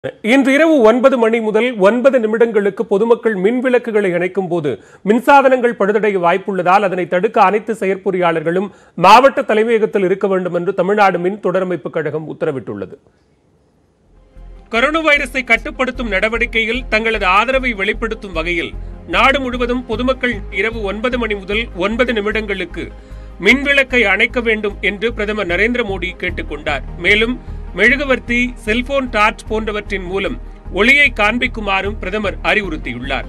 இன்று இரவு ஒன்பது மணி முதல் ஒன்பது நிமிடங்களுக்கு பொதுமக்கள் மின் விளக்குகளை இணைக்கும் போது மின்சாதனங்கள் பழுதடைய வாய்ப்புள்ளதால் அதனை தடுக்க அனைத்து செயற்பொறியாளர்களும் மாவட்ட தலைமையகத்தில் இருக்க வேண்டும் என்று தமிழ்நாடு மின் தொடரமைப்பு கழகம் உத்தரவிட்டுள்ளது கொரோனா வைரஸை கட்டுப்படுத்தும் நடவடிக்கையில் தங்களது ஆதரவை வெளிப்படுத்தும் வகையில் நாடு முழுவதும் பொதுமக்கள் இரவு ஒன்பது மணி முதல் ஒன்பது நிமிடங்களுக்கு மின் விளக்கை அணைக்க வேண்டும் என்று பிரதமர் நரேந்திர மோடி கேட்டுக்கொண்டார் மேலும் மெழுகுவர்த்தி செல்போன் டார்ச் போன்றவற்றின் மூலம் ஒளியை காண்பிக்குமாறும் பிரதமர் அறிவுறுத்தியுள்ளார்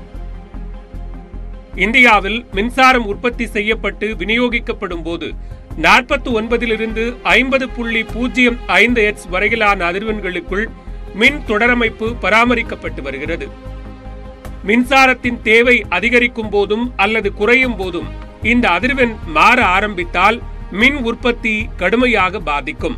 இந்தியாவில் மின்சாரம் உற்பத்தி செய்யப்பட்டு விநியோகிக்கப்படும் போது நாற்பத்தி ஒன்பதிலிருந்து ஐம்பது புள்ளி பூஜ்ஜியம் ஐந்து எட்ஸ் வரையிலான அதிர்வெண்களுக்குள் மின் தொடரமைப்பு பராமரிக்கப்பட்டு வருகிறது மின்சாரத்தின் தேவை அதிகரிக்கும் போதும் அல்லது குறையும் போதும் இந்த அதிர்வெண் மாற ஆரம்பித்தால் மின் உற்பத்தி கடுமையாக பாதிக்கும்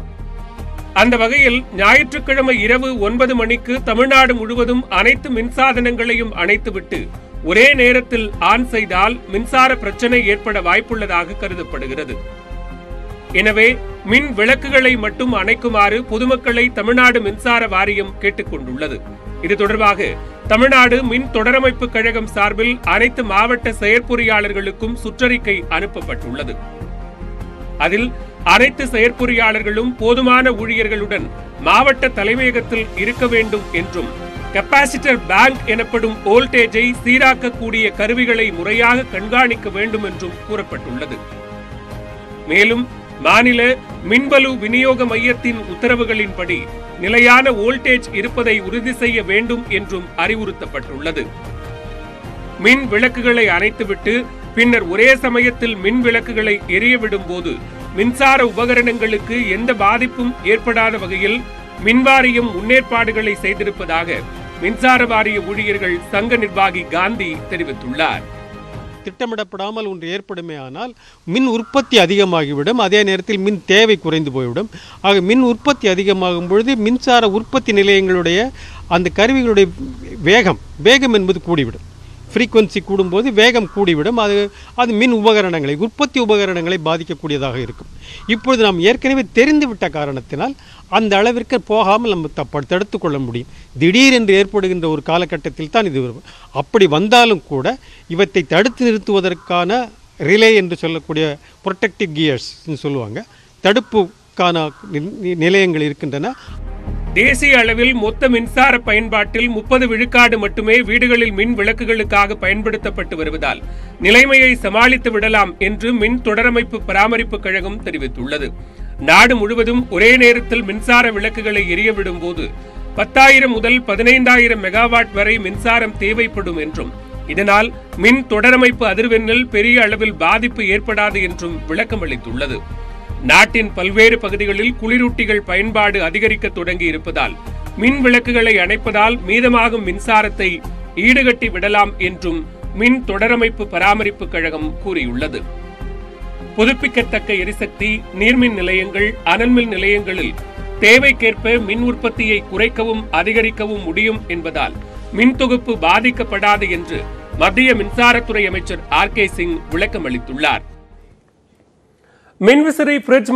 அந்த வகையில் ஞாயிற்றுக்கிழமை இரவு ஒன்பது மணிக்கு தமிழ்நாடு முழுவதும் அனைத்து மின்சாதனங்களையும் அணைத்துவிட்டு ஒரே நேரத்தில் ஆன் செய்தால் மின்சார பிரச்சனை ஏற்பட வாய்ப்புள்ளதாக கருதப்படுகிறது எனவே மின் விளக்குகளை மட்டும் அணைக்குமாறு பொதுமக்களை தமிழ்நாடு மின்சார வாரியம் கேட்டுக்கொண்டுள்ளது இது தொடர்பாக தமிழ்நாடு மின் தொடரமைப்பு கழகம் சார்பில் அனைத்து மாவட்ட செயற்பொறியாளர்களுக்கும் சுற்றறிக்கை அனுப்பப்பட்டுள்ளது அதில் அனைத்து செயற்பொறியாளர்களும் போதுமான ஊழியர்களுடன் மாவட்ட தலைமையகத்தில் இருக்க வேண்டும் என்றும் கெப்பாசிட்டர் பேங்க் எனப்படும் வோல்டேஜை சீராக்கக்கூடிய கருவிகளை முறையாக கண்காணிக்க வேண்டும் என்றும் கூறப்பட்டுள்ளது மேலும் மாநில மின்பலு விநியோக மையத்தின் உத்தரவுகளின்படி நிலையான வோல்டேஜ் இருப்பதை உறுதி செய்ய வேண்டும் என்றும் அறிவுறுத்தப்பட்டுள்ளது மின் விளக்குகளை அணைத்துவிட்டு பின்னர் ஒரே சமயத்தில் மின் விளக்குகளை எரியவிடும் போது மின்சார உபகரணங்களுக்கு எந்த பாதிப்பும் ஏற்படாத வகையில் மின்வாரியம் முன்னேற்பாடுகளை செய்திருப்பதாக மின்சார வாரிய ஊழியர்கள் சங்க நிர்வாகி காந்தி தெரிவித்துள்ளார் திட்டமிடப்படாமல் ஒன்று ஏற்படுமே ஆனால் மின் உற்பத்தி அதிகமாகிவிடும் அதே நேரத்தில் மின் தேவை குறைந்து போய்விடும் ஆக மின் உற்பத்தி அதிகமாகும் பொழுது மின்சார உற்பத்தி நிலையங்களுடைய அந்த கருவிகளுடைய வேகம் வேகம் என்பது கூடிவிடும் ஃப்ரீக்குவன்சி கூடும்போது வேகம் கூடிவிடும் அது அது மின் உபகரணங்களை உற்பத்தி உபகரணங்களை பாதிக்கக்கூடியதாக இருக்கும் இப்பொழுது நாம் ஏற்கனவே தெரிந்துவிட்ட காரணத்தினால் அந்த அளவிற்கு போகாமல் நம்ம தப்ப தடுத்து கொள்ள முடியும் திடீரென்று ஏற்படுகின்ற ஒரு காலகட்டத்தில் தான் இது வரும் அப்படி வந்தாலும் கூட இவற்றை தடுத்து நிறுத்துவதற்கான ரிலே என்று சொல்லக்கூடிய ப்ரொடெக்டிவ் கியர்ஸ் சொல்லுவாங்க தடுப்புக்கான நி- நிலையங்கள் இருக்கின்றன தேசிய அளவில் மொத்த மின்சார பயன்பாட்டில் முப்பது விழுக்காடு மட்டுமே வீடுகளில் மின் விளக்குகளுக்காக பயன்படுத்தப்பட்டு வருவதால் நிலைமையை சமாளித்து விடலாம் என்று மின் தொடரமைப்பு பராமரிப்பு கழகம் தெரிவித்துள்ளது நாடு முழுவதும் ஒரே நேரத்தில் மின்சார விளக்குகளை எரியவிடும் போது பத்தாயிரம் முதல் பதினைந்தாயிரம் மெகாவாட் வரை மின்சாரம் தேவைப்படும் என்றும் இதனால் மின் தொடரமைப்பு அதிர்வெண்ணில் பெரிய அளவில் பாதிப்பு ஏற்படாது என்றும் விளக்கமளித்துள்ளது நாட்டின் பல்வேறு பகுதிகளில் குளிரூட்டிகள் பயன்பாடு அதிகரிக்க தொடங்கி இருப்பதால் மின் விளக்குகளை அணைப்பதால் மீதமாகும் மின்சாரத்தை ஈடுகட்டி விடலாம் என்றும் மின் தொடரமைப்பு பராமரிப்பு கழகம் கூறியுள்ளது புதுப்பிக்கத்தக்க எரிசக்தி நீர்மின் நிலையங்கள் அனல்மின் நிலையங்களில் தேவைக்கேற்ப மின் உற்பத்தியை குறைக்கவும் அதிகரிக்கவும் முடியும் என்பதால் மின் தொகுப்பு பாதிக்கப்படாது என்று மத்திய மின்சாரத்துறை அமைச்சர் ஆர் கே சிங் விளக்கமளித்துள்ளார் மின்விசிறி பிரிட்ஜ்